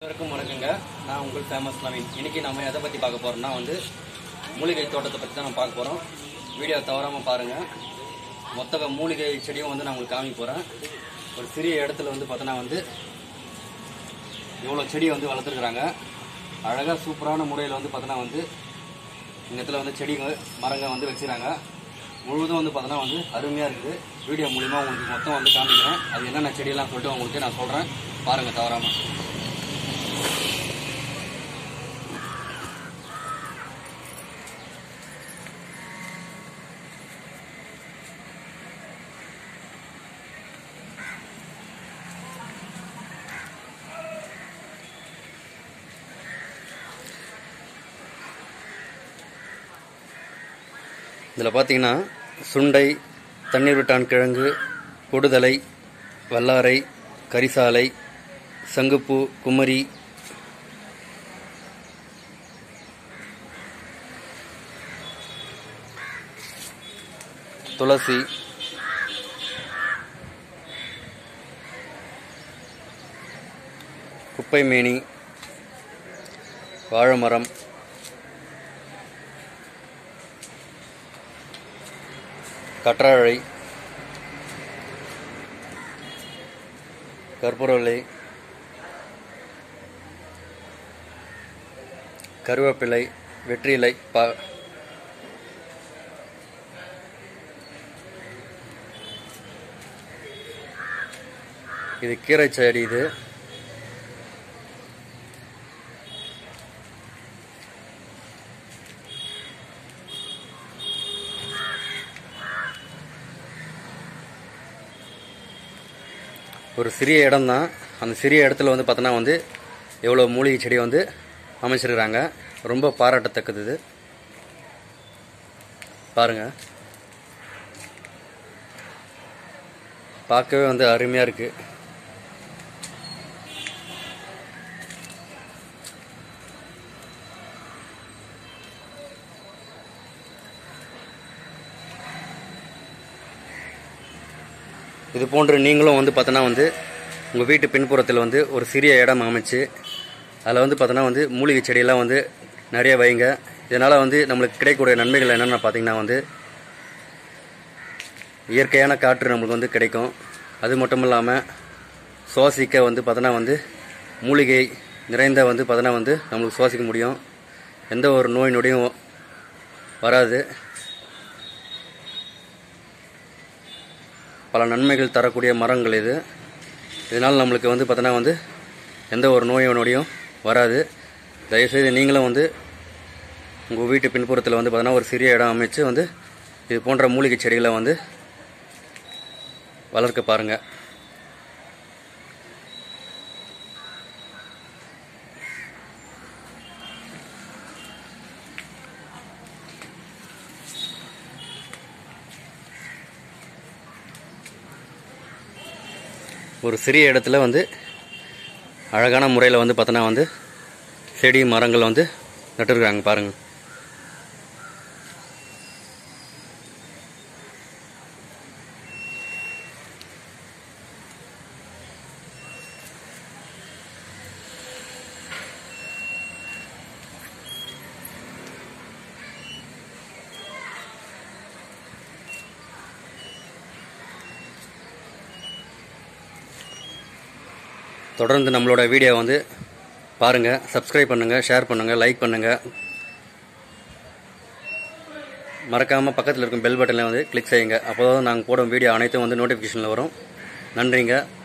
எல்லாருக்கும் வணக்கங்க நான் உங்கள் ஃபேமஸ் நவீன் இன்னைக்கு நம்ம எதை பற்றி பார்க்க போறோம்னா வந்து மூலிகை தோட்டத்தை பற்றி தான் நம்ம பார்க்க போகிறோம் வீடியோ தவறாமல் பாருங்கள் மொத்த மூலிகை செடியும் வந்து நான் உங்களுக்கு காமிக்க போகிறேன் ஒரு சிறிய இடத்துல வந்து பார்த்தோன்னா வந்து இவ்வளோ செடியை வந்து வளர்த்துருக்குறாங்க அழகாக சூப்பரான முறையில் வந்து பார்த்தோன்னா வந்து இந்த இடத்துல வந்து செடிங்க மரங்க வந்து வச்சுருக்காங்க முழுவதும் வந்து பார்த்தோன்னா வந்து அருமையாக இருக்குது வீடியோ மூலிமா உங்களுக்கு மொத்தம் வந்து காமிக்கிறேன் அது என்னென்ன செடியெல்லாம் சொல்லிட்டு உங்களுக்கு நான் சொல்கிறேன் பாருங்கள் தவறாமல் இதில் பார்த்தீங்கன்னா சுண்டை தண்ணீர் விட்டான் கிழங்கு கொடுதலை வல்லாரை கரிசாலை சங்குப்பூ குமரி துளசி குப்பைமேனி வாழைமரம் கற்றாழை கற்பூரவள்ளி கருவேப்பிலை வெற்றிலை பா இது கீரை செடி இது ஒரு சிறிய இடம் தான் அந்த சிறிய இடத்துல வந்து பார்த்தோன்னா வந்து எவ்வளோ மூலிகை செடி வந்து அமைச்சிருக்கிறாங்க ரொம்ப பாராட்டத்தக்கது இது பாருங்க பார்க்கவே வந்து அருமையாக இருக்கு இது போன்று நீங்களும் வந்து பார்த்தோன்னா வந்து உங்கள் வீட்டு பின்புறத்தில் வந்து ஒரு சிறிய இடம் அமைச்சு அதில் வந்து பார்த்தோன்னா வந்து மூலிகை செடியெல்லாம் வந்து நிறைய வைங்க இதனால் வந்து நம்மளுக்கு கிடைக்கக்கூடிய நன்மைகள் என்னென்னு பார்த்தீங்கன்னா வந்து இயற்கையான காற்று நம்மளுக்கு வந்து கிடைக்கும் அது மட்டும் இல்லாமல் சுவாசிக்க வந்து பார்த்தோன்னா வந்து மூலிகை நிறைந்த வந்து பார்த்தோன்னா வந்து நம்மளுக்கு சுவாசிக்க முடியும் எந்த ஒரு நோய் நொடியும் வராது பல நன்மைகள் தரக்கூடிய மரங்கள் இது இதனால் நம்மளுக்கு வந்து பார்த்தோன்னா வந்து எந்த ஒரு நோய் நொடியும் வராது தயவுசெய்து நீங்களும் வந்து உங்கள் வீட்டு பின்புறத்தில் வந்து பார்த்தோன்னா ஒரு சிறிய இடம் அமைச்சு வந்து இது போன்ற மூலிகை செடிகளை வந்து வளர்க்க பாருங்கள் ஒரு சிறிய இடத்துல வந்து அழகான முறையில் வந்து பார்த்தோன்னா வந்து செடி மரங்கள் வந்து நட்டுருக்குறாங்க பாருங்கள் தொடர்ந்து நம்மளோட வீடியோ வந்து பாருங்கள் சப்ஸ்கிரைப் பண்ணுங்கள் ஷேர் பண்ணுங்கள் லைக் பண்ணுங்கள் மறக்காமல் பக்கத்தில் இருக்கும் பெல் பட்டனை வந்து கிளிக் செய்யுங்க அப்போ தான் நாங்கள் போடும் வீடியோ அனைத்தும் வந்து நோட்டிஃபிகேஷனில் வரும் நன்றிங்க